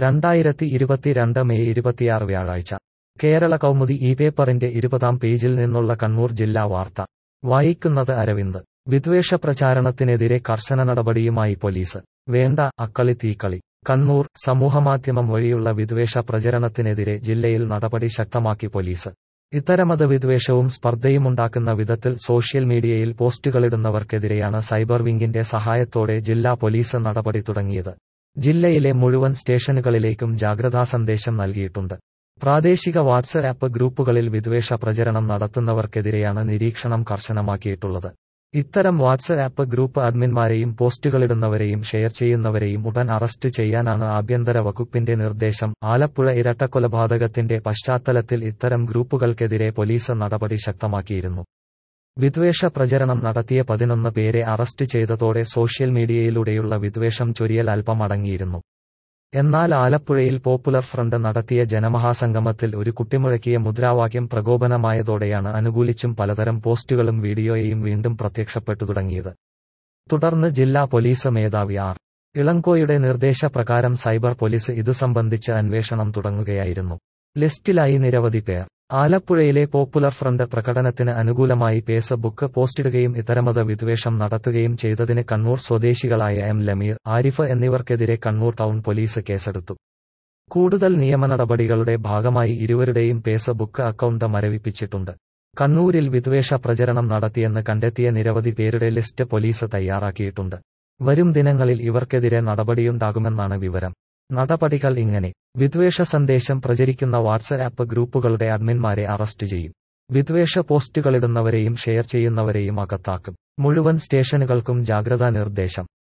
രണ്ടായിരത്തി ഇരുപത്തിരണ്ട് മെയ് ഇരുപത്തിയാറ് വ്യാഴാഴ്ച കേരള കൗമുദി ഈ പേപ്പറിന്റെ ഇരുപതാം പേജിൽ നിന്നുള്ള കണ്ണൂർ ജില്ലാ വാർത്ത വായിക്കുന്നത് അരവിന്ദ് വിദ്വേഷ പ്രചാരണത്തിനെതിരെ കർശന നടപടിയുമായി പോലീസ് വേണ്ട അക്കളി തീക്കളി കണ്ണൂർ സമൂഹമാധ്യമം വഴിയുള്ള വിദ്വേഷ പ്രചരണത്തിനെതിരെ ജില്ലയിൽ നടപടി ശക്തമാക്കി പോലീസ് ഇത്തരമത വിദ്വേഷവും സ്പർദ്ധയുമുണ്ടാക്കുന്ന വിധത്തിൽ സോഷ്യൽ മീഡിയയിൽ പോസ്റ്റുകളിടുന്നവർക്കെതിരെയാണ് സൈബർ വിംഗിന്റെ സഹായത്തോടെ ജില്ലാ പോലീസ് നടപടി തുടങ്ങിയത് ജില്ലയിലെ മുഴുവൻ സ്റ്റേഷനുകളിലേക്കും ജാഗ്രതാ സന്ദേശം നൽകിയിട്ടുണ്ട് പ്രാദേശിക വാട്സ് ആപ്പ് ഗ്രൂപ്പുകളിൽ വിദ്വേഷ പ്രചരണം നടത്തുന്നവർക്കെതിരെയാണ് നിരീക്ഷണം കർശനമാക്കിയിട്ടുള്ളത് ഇത്തരം വാട്സ് ആപ്പ് ഗ്രൂപ്പ് അഡ്മിന്മാരെയും പോസ്റ്റുകളിടുന്നവരെയും ഷെയർ ചെയ്യുന്നവരെയും ഉടൻ അറസ്റ്റ് ചെയ്യാനാണ് ആഭ്യന്തര വകുപ്പിന്റെ നിർദ്ദേശം ആലപ്പുഴ ഇരട്ടക്കൊലപാതകത്തിന്റെ പശ്ചാത്തലത്തിൽ ഇത്തരം ഗ്രൂപ്പുകൾക്കെതിരെ പോലീസ് നടപടി ശക്തമാക്കിയിരുന്നു വിദ്വേഷ പ്രചരണം നടത്തിയ പതിനൊന്ന് പേരെ അറസ്റ്റ് ചെയ്തതോടെ സോഷ്യൽ മീഡിയയിലൂടെയുള്ള വിദ്വേഷം ചൊരിയൽ അല്പം അടങ്ങിയിരുന്നു എന്നാൽ ആലപ്പുഴയിൽ പോപ്പുലർ ഫ്രണ്ട് നടത്തിയ ജനമഹാസംഗമത്തിൽ ഒരു കുട്ടിമുഴക്കിയ മുദ്രാവാക്യം പ്രകോപനമായതോടെയാണ് അനുകൂലിച്ചും പലതരം പോസ്റ്റുകളും വീഡിയോയും വീണ്ടും പ്രത്യക്ഷപ്പെട്ടു തുടങ്ങിയത് തുടർന്ന് ജില്ലാ പോലീസ് മേധാവി ആർ ഇളങ്കോയുടെ നിർദ്ദേശപ്രകാരം സൈബർ പോലീസ് ഇതു സംബന്ധിച്ച് അന്വേഷണം തുടങ്ങുകയായിരുന്നു ലിസ്റ്റിലായി നിരവധി പേർ ആലപ്പുഴയിലെ പോപ്പുലർ ഫ്രണ്ട് പ്രകടനത്തിന് അനുകൂലമായി ഫേസ്ബുക്ക് പോസ്റ്റിടുകയും ഇത്തരമത വിദ്വേഷം നടത്തുകയും ചെയ്തതിന് കണ്ണൂർ സ്വദേശികളായ എം ലമീർ ആരിഫ് എന്നിവർക്കെതിരെ കണ്ണൂർ ടൗൺ പോലീസ് കേസെടുത്തു കൂടുതൽ നിയമ നടപടികളുടെ ഭാഗമായി ഇരുവരുടെയും ഫേസ്ബുക്ക് അക്കൗണ്ട് മരവിപ്പിച്ചിട്ടുണ്ട് കണ്ണൂരിൽ വിദ്വേഷ പ്രചരണം നടത്തിയെന്ന് കണ്ടെത്തിയ നിരവധി പേരുടെ ലിസ്റ്റ് പോലീസ് തയ്യാറാക്കിയിട്ടുണ്ട് വരും ദിനങ്ങളിൽ ഇവർക്കെതിരെ നടപടിയുണ്ടാകുമെന്നാണ് വിവരം നടപടികൾ ഇങ്ങനെ വിദ്വേഷ സന്ദേശം പ്രചരിക്കുന്ന വാട്സ് ആപ്പ് ഗ്രൂപ്പുകളുടെ അഡ്മിന്മാരെ അറസ്റ്റ് ചെയ്യും വിദ്വേഷ പോസ്റ്റുകളിടുന്നവരെയും ഷെയർ ചെയ്യുന്നവരെയും അകത്താക്കും മുഴുവൻ സ്റ്റേഷനുകൾക്കും ജാഗ്രതാ നിർദ്ദേശം